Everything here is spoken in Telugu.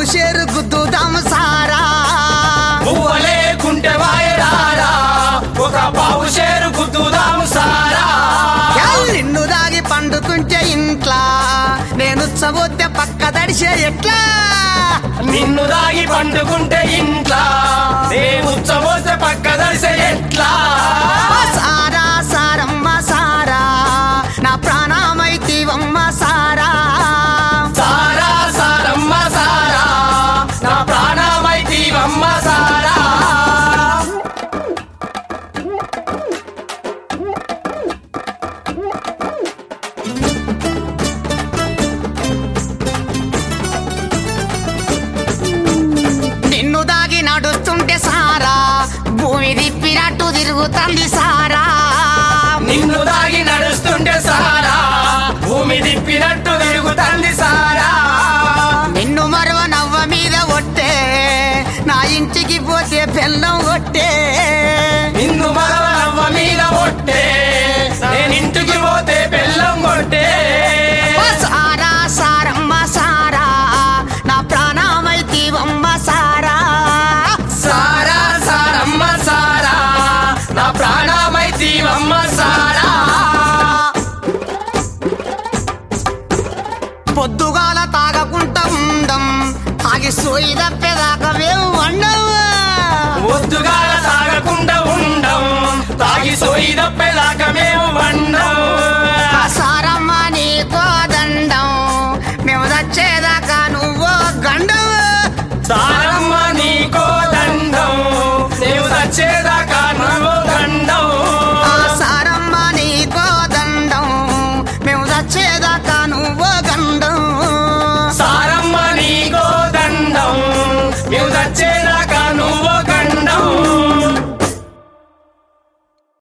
షేరు గుద్దుదాము సారా పువ్వలేకుంటే వాయరారా ఒక పావు షేరు గుద్దుదాము సారా ఎల్ నిన్ను దాగి పండుకుంటే ఇంట్లా నేను చబోతే పక్క దడిసే ఎట్లా నిన్ను దాగి పండుకుంటే ఇంట్లా నేను ఉచ్చబోతే పక్క దర్శ ఎట్లా ఆ సారా సారమ్మ సారా నా ప్రాణమైతివమ్మ సారా సారా సారమ్మ సారా నా ప్రాణమైతీవమ్మ సారా నిన్ను దాగి నడుస్తుంటే సారా భూమి తిప్పినట్టు తిరుగుతుంది సారా నిన్ను దాగి నడుస్తుంటే సారా భూమి తిప్పినట్టు తిరుగుతుంది సారా నిన్ను మరవ నవ్వ మీద ఒట్టే నా ఇంటికి పోతే బెల్లం ఒట్టే నిన్ను మరవ నవ్వ మీద ఒట్టే నేను ఇంటికి పోతే బెల్లం కొట్టే ఓ సారా సారమ్మ సారా నా ప్రాణమైతివమ్మ సారా సారా సారమ్మ సారా నా ప్రాణమైతీవమ్మ సారా పొద్దుగాల తాగకుంటా ఉండం తాగి సోయి తప్పేదాకా మేము వండవు ఒద్దుగా తాగకుండా ఉండం తాగి సోయి తప్పేదాకా మేము